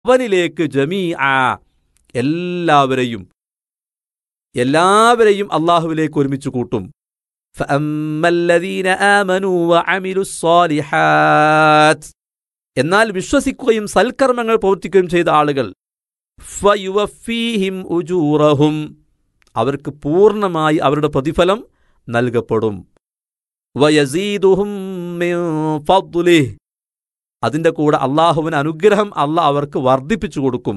അവനിലേക്ക് ജമീ ആ എല്ലാവരെയും എല്ലാവരെയും അള്ളാഹുവിലേക്ക് ഒരുമിച്ച് കൂട്ടും فأما الذين آمنوا وعملوا الصالحات എന്നാൽ വിശ്വസിക്കുകയും സൽക്കർമ്മങ്ങൾ പ്രവർത്തിക്കുകയും ചെയ്ത ആളുകൾ ഫയുവഫീഹിം ഉജൂറഹും അവർക്ക് പൂർണ്ണമായി അവരുടെ പ്രതിഫലം നൽകപ്പെടും വയസീദുഹും മിൻ ഫദ്ലിഹ് അതിന്റെ കൂടെ അള്ളാഹുവിന് അനുഗ്രഹം അള്ളാഹ് അവർക്ക് വർദ്ധിപ്പിച്ചു കൊടുക്കും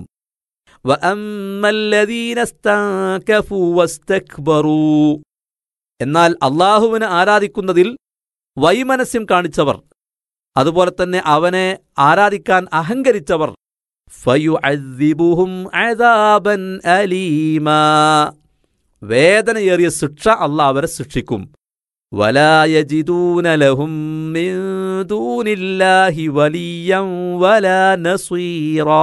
وأما الذين استنكفوا واستكبروا എന്നാൽ അള്ളാഹുവിനെ ആരാധിക്കുന്നതിൽ വൈമനസ്യം കാണിച്ചവർ അതുപോലെ തന്നെ അവനെ ആരാധിക്കാൻ അഹങ്കരിച്ചവർ ഫയുഅദ്ദിബുഹും അദാബൻ അലീമാ വേദനയേറിയ ശിക്ഷ അള്ളാഹ് അവരെ ശിക്ഷിക്കും വലായജിദൂന ലഹും മിൻ ദൂനില്ലാഹി വലിയം വലാ നസീറാ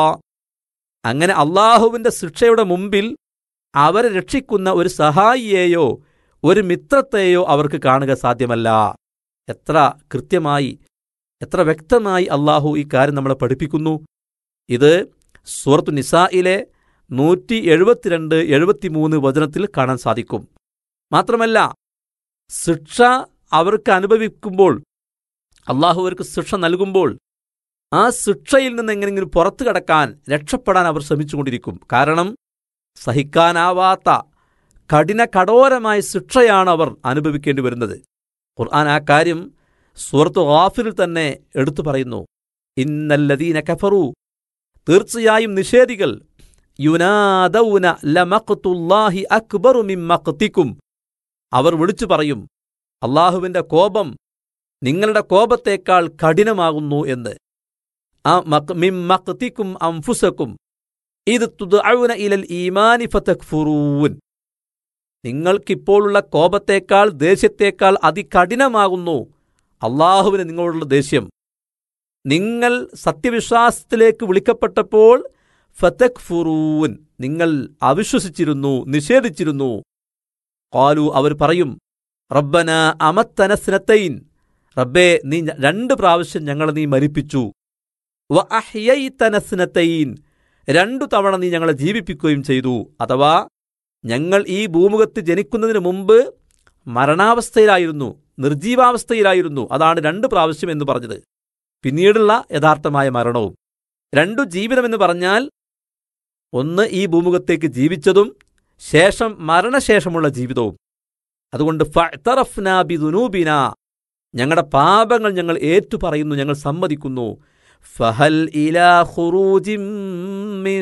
അങ്ങനെ അള്ളാഹുവിന്റെ ശിക്ഷയുടെ മുമ്പിൽ അവരെ രക്ഷിക്കുന്ന ഒരു സഹായിയെയോ ഒരു മിത്രത്തെയോ അവർക്ക് കാണുക സാധ്യമല്ല എത്ര കൃത്യമായി എത്ര വ്യക്തമായി അള്ളാഹു ഈ കാര്യം നമ്മളെ പഠിപ്പിക്കുന്നു ഇത് സൂറത്തു നിസായിലെ നൂറ്റി എഴുപത്തിരണ്ട് എഴുപത്തിമൂന്ന് വചനത്തിൽ കാണാൻ സാധിക്കും മാത്രമല്ല ശിക്ഷ അവർക്ക് അനുഭവിക്കുമ്പോൾ അള്ളാഹു അവർക്ക് ശിക്ഷ നൽകുമ്പോൾ ആ ശിക്ഷയിൽ നിന്ന് എങ്ങനെയെങ്കിലും പുറത്തു കടക്കാൻ രക്ഷപ്പെടാൻ അവർ ശ്രമിച്ചുകൊണ്ടിരിക്കും കാരണം സഹിക്കാനാവാത്ത കഠിന കഠോരമായ ശിക്ഷയാണ് അവർ അനുഭവിക്കേണ്ടി വരുന്നത് ഖുർആൻ ആ കാര്യം സൂറത്ത് ഗാഫിറിൽ തന്നെ എടുത്തു പറയുന്നു ഇന്നല്ലദീന കഫറു തീർച്ചയായും നിഷേധികൾ യുനാദൗന ലമഖ്തുല്ലാഹി അക്ബറു മിൻ മഖ്തിക്കും അവർ വിളിച്ചു പറയും അള്ളാഹുവിന്റെ കോപം നിങ്ങളുടെ കോപത്തേക്കാൾ കഠിനമാകുന്നു എന്ന് ആ മഖ് മിൻ മഖ്തിക്കും അംഫുസക്കും ഇത് തുദ്ഔന ഇലൽ ഈമാനി ഫതക്ഫുറൂൻ നിങ്ങൾക്കിപ്പോഴുള്ള കോപത്തേക്കാൾ ദേഷ്യത്തേക്കാൾ അതികഠിനമാകുന്നു അള്ളാഹുവിന് നിങ്ങളോടുള്ള ദേഷ്യം നിങ്ങൾ സത്യവിശ്വാസത്തിലേക്ക് വിളിക്കപ്പെട്ടപ്പോൾ ഫതക് ഫുറൂൻ നിങ്ങൾ അവിശ്വസിച്ചിരുന്നു നിഷേധിച്ചിരുന്നു കാലു അവർ പറയും റബ്ബന അമത്തനസ്നത്തൈൻ റബ്ബേ നീ ഞ- രണ്ട് പ്രാവശ്യം ഞങ്ങളെ നീ മരിപ്പിച്ചു വ അഹ്യൈതനസ്നത്തൈൻ രണ്ടു തവണ നീ ഞങ്ങളെ ജീവിപ്പിക്കുകയും ചെയ്തു അഥവാ ഞങ്ങൾ ഈ ഭൂമുഖത്ത് ജനിക്കുന്നതിന് മുമ്പ് മരണാവസ്ഥയിലായിരുന്നു നിർജീവാവസ്ഥയിലായിരുന്നു അതാണ് രണ്ട് പ്രാവശ്യം എന്ന് പറഞ്ഞത് പിന്നീടുള്ള യഥാർത്ഥമായ മരണവും രണ്ടു ജീവിതമെന്ന് പറഞ്ഞാൽ ഒന്ന് ഈ ഭൂമുഖത്തേക്ക് ജീവിച്ചതും ശേഷം മരണശേഷമുള്ള ജീവിതവും അതുകൊണ്ട് ഫഅ്തറഫ്നാ ബിദുനൂബിന ഞങ്ങളുടെ പാപങ്ങൾ ഞങ്ങൾ ഏറ്റുപറയുന്നു ഞങ്ങൾ സമ്മതിക്കുന്നു ഫഹൽ ഇലാ ഖുറൂജിം മിൻ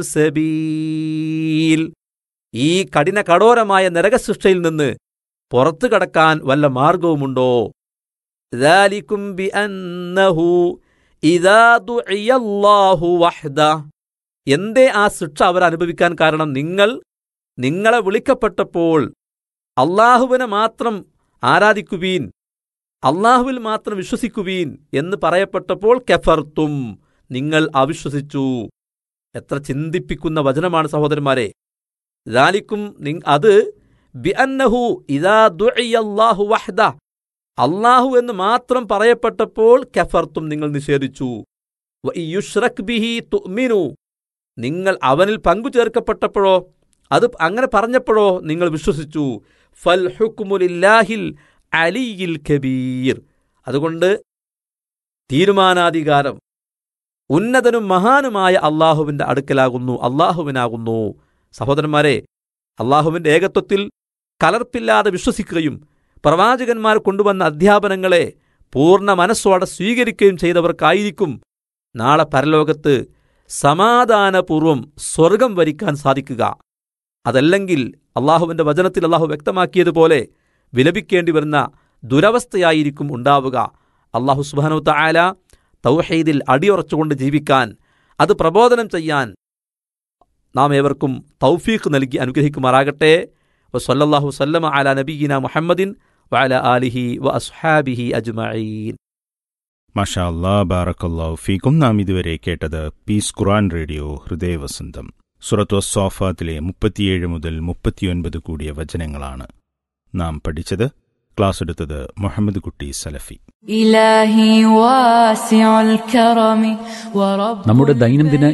സബീൽ ഈ കഠിന കഠോരമായ നരകശിക്ഷയിൽ നിന്ന് പുറത്തു കടക്കാൻ വല്ല മാർഗവുമുണ്ടോ ذلكم بأنه إذا دعي الله وحده എന്തേ ആ ശിക്ഷ അവർ അനുഭവിക്കാൻ കാരണം നിങ്ങൾ നിങ്ങളെ വിളിക്കപ്പെട്ടപ്പോൾ അള്ളാഹുവിനെ മാത്രം ആരാധിക്കുവീൻ അള്ളാഹുവിൽ മാത്രം വിശ്വസിക്കുവീൻ എന്ന് പറയപ്പെട്ടപ്പോൾ കെഫർത്തും നിങ്ങൾ അവിശ്വസിച്ചു എത്ര ചിന്തിപ്പിക്കുന്ന വചനമാണ് സഹോദരന്മാരെ ദാലിക്കും അത് ബിഅന്നഹു ഇദാ ദുഇയല്ലാഹു വഹ്ദ അള്ളാഹു എന്ന് മാത്രം പറയപ്പെട്ടപ്പോൾ കഫർത്തും നിങ്ങൾ നിഷേധിച്ചു വ ഇയുഷ്റക് ബിഹി തുഅ്മിനു നിങ്ങൾ അവനിൽ പങ്കു ചേർക്കപ്പെട്ടപ്പോഴോ അത് അങ്ങനെ പറഞ്ഞപ്പോഴോ നിങ്ങൾ വിശ്വസിച്ചു ഫൽ ഹുക്മുലില്ലാഹിൽ അലിയിൽ കബീർ അതുകൊണ്ട് തീരുമാനാധികാരം ഉന്നതനും മഹാനുമായ അള്ളാഹുവിന്റെ അടുക്കലാകുന്നു അള്ളാഹുവിനാകുന്നു സഹോദരന്മാരെ അള്ളാഹുവിന്റെ ഏകത്വത്തിൽ കലർപ്പില്ലാതെ വിശ്വസിക്കുകയും പ്രവാചകന്മാർ കൊണ്ടുവന്ന അധ്യാപനങ്ങളെ പൂർണ്ണ മനസ്സോടെ സ്വീകരിക്കുകയും ചെയ്തവർക്കായിരിക്കും നാളെ പരലോകത്ത് സമാധാനപൂർവം സ്വർഗം വരിക്കാൻ സാധിക്കുക അതല്ലെങ്കിൽ അള്ളാഹുവിന്റെ വചനത്തിൽ അള്ളാഹു വ്യക്തമാക്കിയതുപോലെ വിലപിക്കേണ്ടി വരുന്ന ദുരവസ്ഥയായിരിക്കും ഉണ്ടാവുക അള്ളാഹു സുബാനു തായാല തൗഹീദിൽ അടിയുറച്ചുകൊണ്ട് ജീവിക്കാൻ അത് പ്രബോധനം ചെയ്യാൻ നാം ഏവർക്കും തൗഫീഖ് നൽകി അനുഗ്രഹിക്കുമാറാകട്ടെ വസല്ലല്ലാഹു സല്ലമ അല നബീന മുഹമ്മദിൻ വഅല ആലിഹി വ അസ്ഹാബിഹി അജ്മഈൻ മഷാ അല്ലാ ബാറക്കല്ലാഹു ഫീക്കും നാം ഇതുവരെ കേട്ടത് പീസ് ഖുറാൻ റേഡിയോ ഹൃദയവസന്തം സുറത്തു സോഫാത്തിലെ മുപ്പത്തിയേഴ് മുതൽ മുപ്പത്തിയൊൻപത് കൂടിയ വചനങ്ങളാണ് നാം പഠിച്ചത് ക്ലാസ് എടുത്തത് മുഹമ്മദ് കുട്ടി സലഫി إلهي واسع الكرم ورب നമ്മുടെ ദൈനംദിന